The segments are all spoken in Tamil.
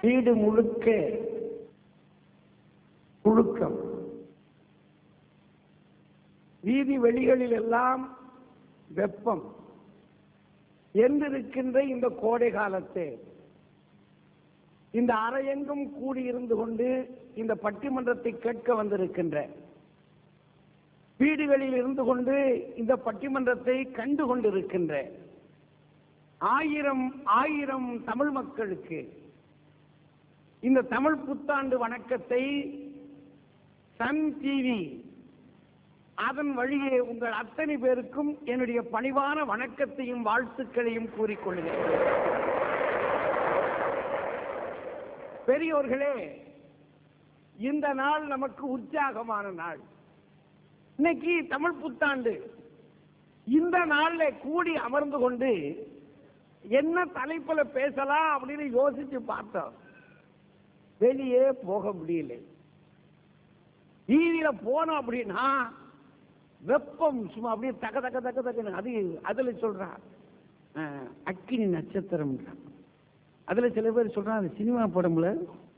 வீடு முழுக்க புழுக்கம் வீதி வெளிகளில் எல்லாம் வெப்பம் என்றிருக்கின்ற இந்த கோடை காலத்தை இந்த அறையெங்கும் கூடியிருந்து கொண்டு இந்த பட்டிமன்றத்தை கேட்க வந்திருக்கின்ற வீடுகளில் இருந்து கொண்டு இந்த பட்டிமன்றத்தை கண்டு கொண்டிருக்கின்ற ஆயிரம் ஆயிரம் தமிழ் மக்களுக்கு இந்த தமிழ் புத்தாண்டு வணக்கத்தை சன் டிவி அதன் வழியே உங்கள் அத்தனை பேருக்கும் என்னுடைய பணிவான வணக்கத்தையும் வாழ்த்துக்களையும் கூறிக்கொள்கிறேன் பெரியோர்களே இந்த நாள் நமக்கு உற்சாகமான நாள் இன்னைக்கு தமிழ் புத்தாண்டு இந்த நாள்ல கூடி அமர்ந்து கொண்டு என்ன தலைப்புல பேசலாம் அப்படின்னு யோசிச்சு பார்த்தோம் வெளியே போக முடியல வீதியில போனோம் அப்படின்னா வெப்பம் சும்மா அப்படியே தக தக தக தகன்னு அது அதுல சொல்றான் அஹ், அக்கினி நட்சத்திரம் அதுல சில பேர் சொல்றான் அது சினிமா படம்ல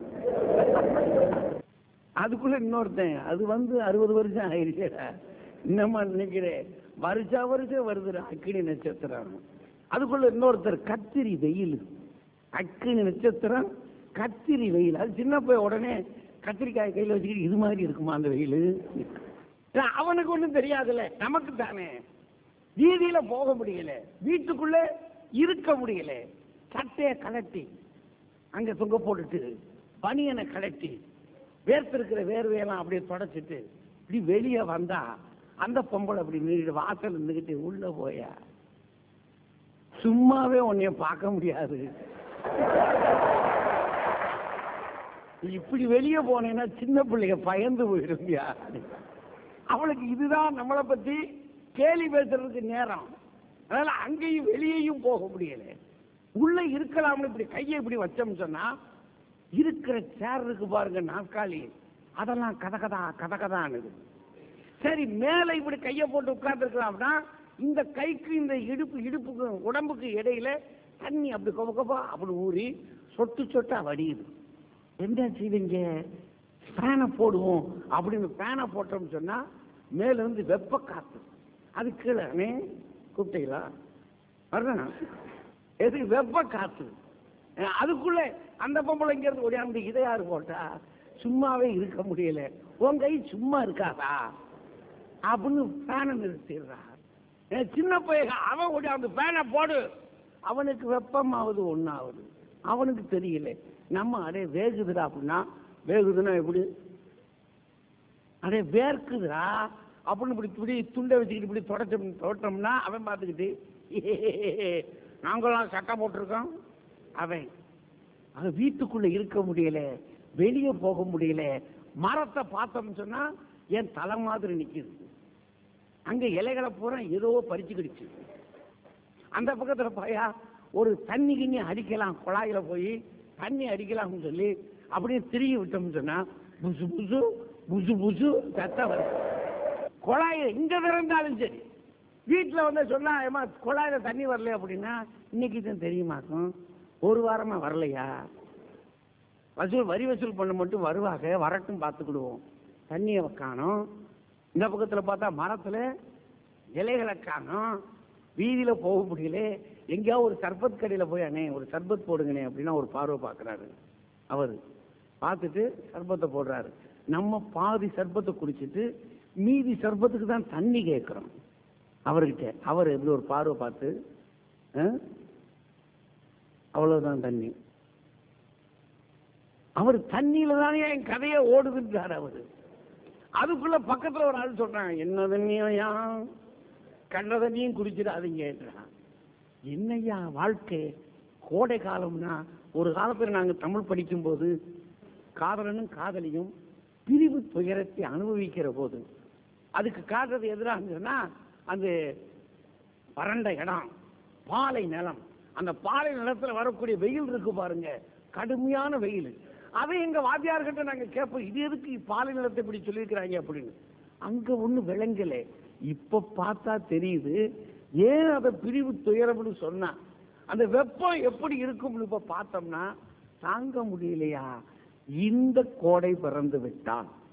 அதுக்குள்ள இன்னொருத்தன் அது வந்து அறுபது வருஷம் ஆயிருச்சேடா என்னம்மா நினைக்கிறேன் வருஷா வருஷம் வருதுடா அக்கினி நட்சத்திரம் அதுக்குள்ள இன்னொருத்தர் கத்திரி வெயில் அக்கினி நட்சத்திரம் கத்திரி வெயில் அது சின்ன போய் உடனே கத்திரிக்காய் கையில வச்சுக்கிட்டு இது மாதிரி இருக்குமா அந்த வெயில் அவனுக்கு ஒண்ணும் தெரியாதுல்ல நமக்கு தானே வீதியில போக முடியல வீட்டுக்குள்ள இருக்க முடியல சட்டையை கலட்டி அங்க தொங்க போட்டுட்டு பனியனை கலட்டி வேர்த்திருக்கிற வேர்வையெல்லாம் அப்படியே தொடச்சிட்டு இப்படி வெளியே வந்தா அந்த பொம்பளை அப்படி நின்றுட்டு வாசல் இருந்துகிட்டு உள்ள போயா சும்மாவே உன்னைய பார்க்க முடியாது இப்படி வெளியே போனேன்னா சின்ன பிள்ளைங்க பயந்து போயிடுங்க அவளுக்கு இதுதான் நம்மளை பத்தி கேலி பேசுறதுக்கு நேரம் அதனால அங்கேயும் வெளியேயும் போக முடியல உள்ள இருக்கலாம்னு இப்படி கையை இப்படி வச்சோம்னு சொன்னா இருக்கிற சேர் இருக்கு பாருங்க நாற்காலி அதெல்லாம் கதகதா கதகதான்னு சரி மேல இப்படி கையை போட்டு உட்கார்ந்துருக்கலாம்னா இந்த கைக்கு இந்த இடுப்பு இடுப்புக்கு உடம்புக்கு இடையில தண்ணி அப்படி கொப கொபா அப்படி ஊறி சொட்டு சொட்டா வடியுது என்ன செய்வீங்க ஃபேனை போடுவோம் அப்படின்னு ஃபேனை போட்டோம்னு சொன்னா மேல இருந்து வெப்ப காத்து அது கீழே அண்ணே, கூப்பிட்டீங்களா வர்றேன் எது வெப்ப காத்து அஹ் அதுக்குள்ள அந்த பொம்பளை இங்க இருந்து ஓடியாந்து இதை யாரு போட்டா சும்மாவே இருக்க முடியல உன் கை சும்மா இருக்காதா அப்படின்னு ஃபேனை நிறுத்திடுறா அஹ் சின்ன பையன் அவன் ஓடியாந்து ஃபேனை போடு அவனுக்கு வெப்பமாவது ஒண்ணாவது அவனுக்கு தெரியல நம்ம அடே வேகுதுடா அப்படின்னா வேகுதுன்னா எப்படி அடே வேர்க்குதுடா அப்படின்னு இப்படி இப்படி துண்டை வச்சுக்கிட்டு இப்படி தொடச்சோம் தொடட்டோம்னா அவன் பார்த்துக்கிட்டு நாங்களாம் சட்டை போட்டிருக்கோம் அவன் அவன் வீட்டுக்குள்ள இருக்க முடியல வெளியே போக முடியல மரத்தை பார்த்தோம்னு சொன்னா என் தலை மாதிரி நிக்குது அங்க இலைகளை பூரா ஏதோ பறிச்சுக்கிடுச்சு அந்த பக்கத்துல பாயா ஒரு தண்ணி கிண்ணி அடிக்கலாம் குழாயில போய் தண்ணி அடிக்கலாம்னு சொல்லி அப்படியே திரும்பி விட்டோம்னு சொன்னா புசு புசு புசு புசு சத்தம் வருது குழாயில இங்க திறந்தாலும் சரி வீட்டுல வந்து சொன்னா ஏமா குழாயில தண்ணி வரல அப்படின்னா இன்னைக்கு தான் தெரியுமாக்கும் ஒரு வாரமா வரலையா வசூல் வரி வசூல் பண்ண மட்டும் வருவாங்க வரட்டும் பார்த்துக்கிடுவோம் தண்ணியை காணோம் இந்த பக்கத்துல பார்த்தா மரத்துல இலைகளை காணோம் வீதியில போக முடியல எங்கேயாவது ஒரு சர்பத் கடையில போய் அண்ணே ஒரு சர்பத் போடுங்கண்ணே அப்படின்னா ஒரு பார்வை பார்க்கறாரு அவரு பார்த்துட்டு சர்பத்தை போடுறாரு நம்ம பாதி சர்பத்தை குடிச்சிட்டு மீதி சர்பத்துக்கு தான் தண்ணி கேட்கிறோம் அவர்கிட்ட அவர் எப்படி ஒரு பார்வை பார்த்து ஆ? அவ்வளவுதான் தண்ணி அவர் தண்ணியில தானே என் கதையை ஓடுதுன்றார் அவரு அதுக்குள்ள பக்கத்துல ஒரு ஆள் சொல்றான் என்ன தண்ணியா கண்ட தண்ணியும் குடிச்சிடாதீங்கன்றான் என்னய்யா வாழ்க்கை கோடை காலம்னா ஒரு காலத்துல நாங்க தமிழ் படிக்கும்போது காதலனும் காதலியும் பிரிவு துயரத்தை அனுபவிக்கிற போது அதுக்கு காட்டுறது எதிராக சொன்னா அந்த வறண்ட இடம் பாலை நிலம் அந்த பாலை நிலத்துல வரக்கூடிய வெயில் இருக்கு பாருங்க கடுமையான வெயில் அதை எங்க வாத்தியார்கிட்ட நாங்க கேட்போம் இது எதுக்கு பாலை நிலத்தை இப்படி சொல்லியிருக்கிறாங்க அப்படின்னு அங்க ஒண்ணு விளங்கல இப்ப பார்த்தா தெரியுது ஏன் அதை பிரிவு துயரம்னு சொன்னா அந்த வெப்பம் எப்படி இருக்கும்னு இப்ப பார்த்தோம்னா தாங்க முடியலையா இந்த கோடை பிறந்து விட்டான்